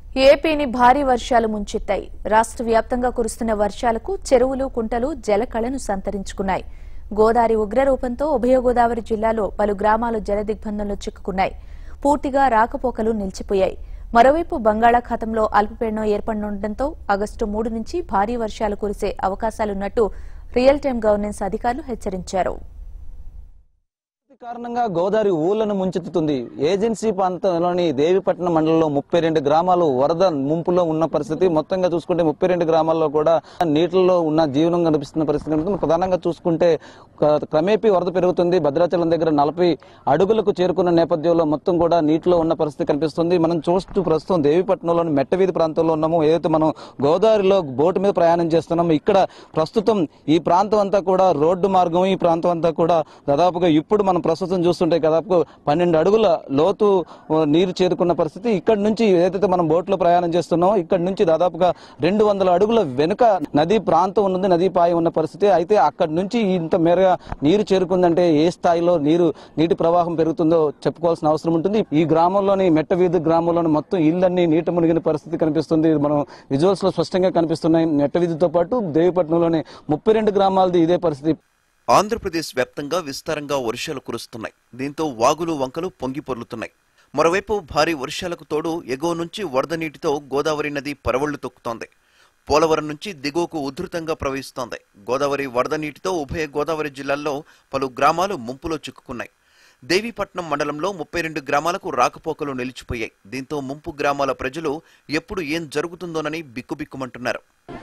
ఏపీని భారీ వర్షాలు ముంచెత్తాయి రాష్ట్ర వ్యాప్తంగా కురుస్తున్న వర్షాలకు చెరువులు కుంటలు జలకళను సంతరించుకున్నాయి గోదావరి ఉగ్రరూపంతో ఉభయ గోదావరి జిల్లాలో పలు గ్రామాలు జలదిగ్బంధంలో చిక్కుకున్నాయి పూర్తిగా రాకపోకలు నిలిచిపోయాయి మరోవైపు బంగాళాఖాతంలో అల్పపీడనం ఏర్పడనుండటంతో ఆగస్టు మూడు నుంచి భారీ వర్షాలు కురిసే అవకాశాలున్నట్టు రియల్ టైం గవర్నెన్స్ అధికారులు హెచ్చరించారు ఈ కారణంగా గోదావరి ఊళ్లను ముంచెత్తుతుంది ఏజెన్సీ ప్రాంతంలోని దేవిపట్నం మండలంలో ముప్పై రెండు గ్రామాలు వరద ముంపులో ఉన్న పరిస్థితి మొత్తంగా చూసుకుంటే ముప్పై రెండు గ్రామాల్లో కూడా నీటిలో ఉన్న జీవనం కనిపిస్తున్న పరిస్థితి కనిపిస్తుంది ప్రధానంగా చూసుకుంటే క- క్రమేపీ వరద పెరుగుతుంది భద్రాచలం దగ్గర నలభై అడుగులకు చేరుకున్న నేపథ్యంలో మొత్తం కూడా నీటిలో ఉన్న పరిస్థితి కనిపిస్తుంది మనం చూస్తూ ప్రస్తుతం దేవిపట్నంలోని మెట్టవీధి ప్రాంతంలో ఉన్నాము ఏదైతే మనం గోదావరిలో బోటు మీద ప్రయాణం చేస్తున్నాము ఇక్కడ ప్రస్తుతం ఈ ప్రాంతం అంతా కూడా రోడ్డు మార్గం ఈ ప్రాంతం అంతా కూడా దాదాపుగా ఇప్పుడు మనం ప్రస్తుతం చూస్తుంటే దాదాపు పన్నెండు అడుగుల లోతు ఆ, నీరు చేరుకున్న పరిస్థితి ఇక్కడ నుంచి ఏదైతే మనం బోట్లో ప్రయాణం చేస్తున్నామో ఇక్కడ నుంచి దాదాపుగా రెండు వందల అడుగుల వెనుక నదీ ప్రాంతం ఉన్నది నదీ పాయ ఉన్న పరిస్థితి అయితే అక్కడ నుంచి ఇంత మేరగా నీరు చేరుకుందంటే ఏ స్థాయిలో నీరు నీటి ప్రవాహం పెరుగుతుందో చెప్పుకోవాల్సిన అవసరం ఉంటుంది ఈ గ్రామంలోని మెట్ట వీధి గ్రామంలోని మొత్తం ఇళ్ళన్నీ నీట మునిగిన పరిస్థితి కనిపిస్తుంది ఇది మనం విజువల్స్ లో స్పష్టంగా కనిపిస్తున్నాయి మెట్ట వీధితో పాటు దేవిపట్నంలోని ముప్పై రెండు గ్రామాలది ఇదే పరిస్థితి ఆంధ్రప్రదేశ్ వ్యాప్తంగా విస్తారంగా వర్షాలు కురుస్తున్నాయి దీంతో వాగులు వంకలు పొంగి పొర్లుతున్నాయి మరోవైపు భారీ వర్షాలకు తోడు ఎగువ నుంచి వరద నీటితో గోదావరి నది పరవళ్లు తొక్కుతోంది పోలవరం నుంచి దిగువకు ఉధృతంగా ప్రవహిస్తోంది గోదావరి వరద నీటితో ఉభయ గోదావరి జిల్లాల్లో పలు గ్రామాలు ముంపులో చిక్కుకున్నాయి దేవీపట్నం మండలంలో ముప్పై రెండు గ్రామాలకు రాకపోకలు నిలిచిపోయాయి దీంతో ముంపు గ్రామాల ప్రజలు ఎప్పుడు ఏం జరుగుతుందోనని బిక్కుబిక్కుమంటున్నారు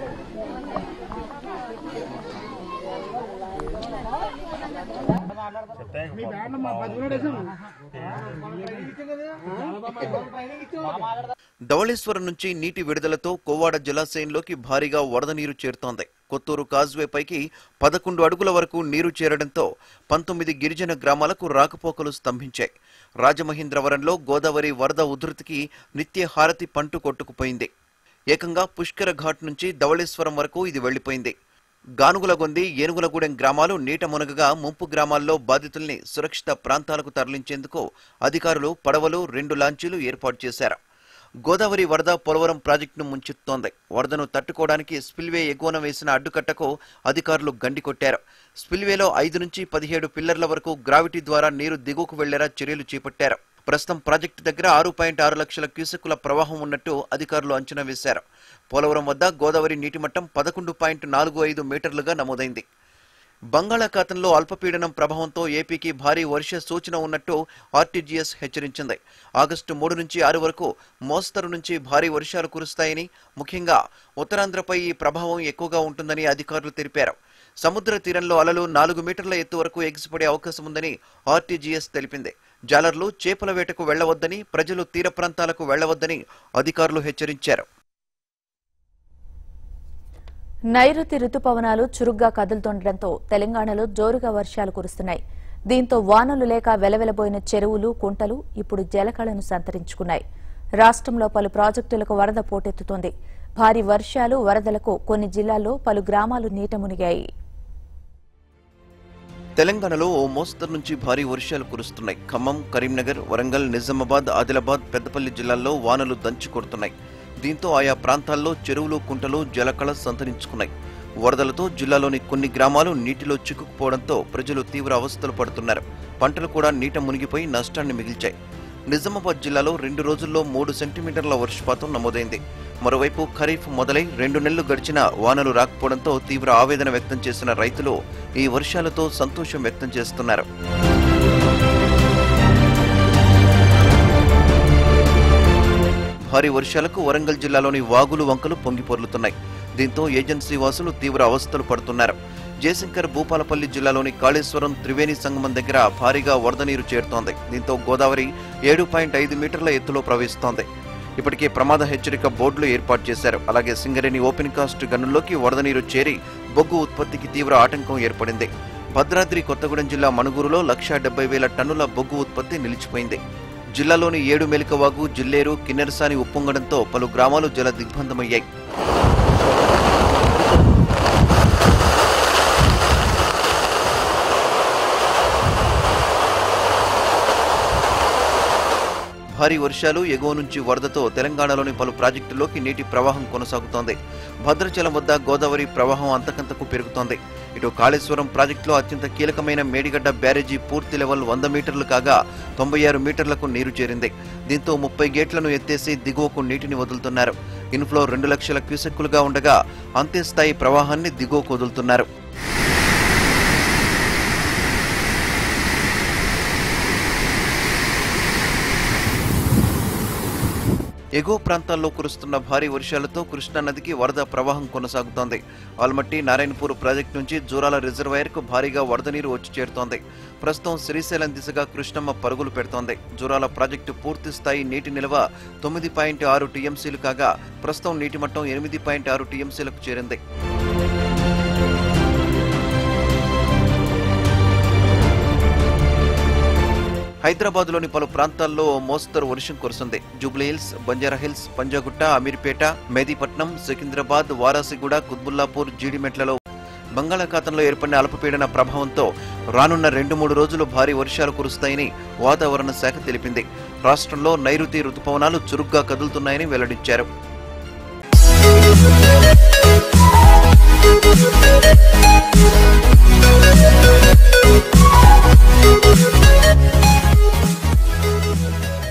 ధవళేశ్వరం నుంచి నీటి విడుదలతో కోవాడ జలాశయంలోకి భారీగా వరద నీరు చేరుతోంది కొత్తూరు కాజ్వే పైకి పదకొండు అడుగుల వరకు నీరు చేరడంతో పంతొమ్మిది గిరిజన గ్రామాలకు రాకపోకలు స్తంభించాయి రాజమహేంద్రవరంలో గోదావరి వరద ఉధృతికి నిత్య హారతి పంటు కొట్టుకుపోయింది ఏకంగా పుష్కర ఘాట్ నుంచి ధవళేశ్వరం వరకు ఇది వెళ్లిపోయింది గానుగులగొంది ఏనుగులగూడెం గ్రామాలు నీట మునగగా ముంపు గ్రామాల్లో బాధితుల్ని సురక్షిత ప్రాంతాలకు తరలించేందుకు అధికారులు పడవలు రెండు లాంచీలు ఏర్పాటు చేశారు గోదావరి వరద పోలవరం ప్రాజెక్టును ముంచెత్తోంది వరదను తట్టుకోవడానికి స్పిల్వే ఎగువన వేసిన అడ్డుకట్టకు అధికారులు గండి కొట్టారు స్పిల్వేలో ఐదు నుంచి పదిహేడు పిల్లర్ల వరకు గ్రావిటీ ద్వారా నీరు దిగువకు వెళ్లేలా చర్యలు చేపట్టారు ప్రస్తుతం ప్రాజెక్టు దగ్గర ఆరు పాయింట్ ఆరు లక్షల క్యూసెక్కుల ప్రవాహం ఉన్నట్టు అధికారులు అంచనా వేశారు పోలవరం వద్ద గోదావరి నీటి మట్టం పదకొండు పాయింట్ నాలుగు ఐదు మీటర్లుగా నమోదైంది బంగాళాఖాతంలో అల్పపీడనం ప్రభావంతో ఏపీకి భారీ వర్ష సూచన ఉన్నట్టు ఆర్టీజీఎస్ హెచ్చరించింది ఆగస్టు మూడు నుంచి ఆరు వరకు మోస్తరు నుంచి భారీ వర్షాలు కురుస్తాయని ముఖ్యంగా ఉత్తరాంధ్రపై ఈ ప్రభావం ఎక్కువగా ఉంటుందని అధికారులు తెలిపారు సముద్ర తీరంలో అలలు నాలుగు మీటర్ల ఎత్తు వరకు ఎగిసిపడే అవకాశం ఉందని ఆర్టీజీఎస్ తెలిపింది జాలర్లు చేపల వేటకు వెళ్లవద్దని ప్రజలు తీర ప్రాంతాలకు వెళ్లవద్దని అధికారులు హెచ్చరించారు నైరుతి రుతుపవనాలు చురుగ్గా కదులుతుండటంతో తెలంగాణలో జోరుగా వర్షాలు కురుస్తున్నాయి దీంతో వానలు లేక వెలవెలబోయిన చెరువులు కుంటలు ఇప్పుడు జలకళను సంతరించుకున్నాయి రాష్ట్రంలో పలు ప్రాజెక్టులకు వరద పోటెత్తుతోంది భారీ వర్షాలు వరదలకు కొన్ని జిల్లాల్లో పలు గ్రామాలు నీట మునిగాయి తెలంగాణలో ఓ మోస్తరు నుంచి భారీ వర్షాలు కురుస్తున్నాయి ఖమ్మం కరీంనగర్ వరంగల్ నిజామాబాద్ ఆదిలాబాద్ పెద్దపల్లి జిల్లాల్లో వానలు దంచి కొడుతున్నాయి దీంతో ఆయా ప్రాంతాల్లో చెరువులు కుంటలు జలకళ సంతరించుకున్నాయి వరదలతో జిల్లాలోని కొన్ని గ్రామాలు నీటిలో చిక్కుకుపోవడంతో ప్రజలు తీవ్ర అవస్థలు పడుతున్నారు పంటలు కూడా నీట మునిగిపోయి నష్టాన్ని మిగిల్చాయి నిజామాబాద్ జిల్లాలో రెండు రోజుల్లో మూడు సెంటీమీటర్ల వర్షపాతం నమోదైంది మరోవైపు ఖరీఫ్ మొదలై రెండు నెలలు గడిచినా వానలు రాకపోవడంతో తీవ్ర ఆవేదన వ్యక్తం చేసిన రైతులు ఈ వర్షాలతో సంతోషం వ్యక్తం చేస్తున్నారు భారీ వర్షాలకు వరంగల్ జిల్లాలోని వాగులు వంకలు పొంగి పొర్లుతున్నాయి దీంతో ఏజెన్సీ వాసులు తీవ్ర అవస్థలు పడుతున్నారు జయశంకర్ భూపాలపల్లి జిల్లాలోని కాళేశ్వరం త్రివేణి సంగమం దగ్గర భారీగా వరద నీరు చేరుతోంది దీంతో గోదావరి ఏడు పాయింట్ ఐదు మీటర్ల ఎత్తులో ప్రవహిస్తోంది ఇప్పటికే ప్రమాద హెచ్చరిక బోర్డులు ఏర్పాటు చేశారు అలాగే సింగరేణి ఓపెన్ కాస్ట్ గనుల్లోకి వరద నీరు చేరి బొగ్గు ఉత్పత్తికి తీవ్ర ఆటంకం ఏర్పడింది భద్రాద్రి కొత్తగూడెం జిల్లా మణుగూరులో లక్షా డెబ్బై వేల టన్నుల బొగ్గు ఉత్పత్తి నిలిచిపోయింది జిల్లాలోని ఏడు మెలికవాగు జిల్లేరు కిన్నెరసాని ఉప్పొంగడంతో పలు గ్రామాలు జల దిగ్బంధమయ్యాయి భారీ వర్షాలు ఎగువ నుంచి వరదతో తెలంగాణలోని పలు ప్రాజెక్టుల్లోకి నీటి ప్రవాహం కొనసాగుతోంది భద్రాచలం వద్ద గోదావరి ప్రవాహం అంతకంతకు పెరుగుతోంది ఇటు కాళేశ్వరం ప్రాజెక్టులో అత్యంత కీలకమైన మేడిగడ్డ బ్యారేజీ పూర్తి లెవెల్ వంద మీటర్లు కాగా తొంభై ఆరు మీటర్లకు నీరు చేరింది దీంతో ముప్పై గేట్లను ఎత్తేసి దిగువకు నీటిని వదులుతున్నారు ఇన్ఫ్లో రెండు లక్షల క్యూసెక్కులుగా ఉండగా అంతే స్థాయి ప్రవాహాన్ని దిగువకు వదులుతున్నారు ఎగువ ప్రాంతాల్లో కురుస్తున్న భారీ వర్షాలతో కృష్ణానదికి వరద ప్రవాహం కొనసాగుతోంది ఆల్మట్టి నారాయణపూర్ ప్రాజెక్టు నుంచి జూరాల రిజర్వాయర్కు భారీగా వరద నీరు వచ్చి చేరుతోంది ప్రస్తుతం శ్రీశైలం దిశగా కృష్ణమ్మ పరుగులు పెడుతోంది జూరాల ప్రాజెక్టు పూర్తి స్థాయి నీటి నిల్వ తొమ్మిది పాయింట్ ఆరు టీఎంసీలు కాగా ప్రస్తుతం నీటి మట్టం ఎనిమిది పాయింట్ ఆరు టీఎంసీలకు చేరింది హైదరాబాద్లోని పలు ప్రాంతాల్లో ఓ మోస్తరు వర్షం కురుస్తుంది Jubilee Hills Banjara Hills Panjagutta Ameerpet Mehdipatnam Secunderabad Warasiguda Quthbullapur జీడిమెట్లలో బంగాళాఖాతంలో ఏర్పడిన అల్పపీడన ప్రభావంతో రానున్న రెండు మూడు రోజులు భారీ వర్షాలు కురుస్తాయని వాతావరణ శాఖ తెలిపింది రాష్ట్రంలో నైరుతి రుతుపవనాలు చురుగ్గా కదులుతున్నాయని వెల్లడించారు Thank you.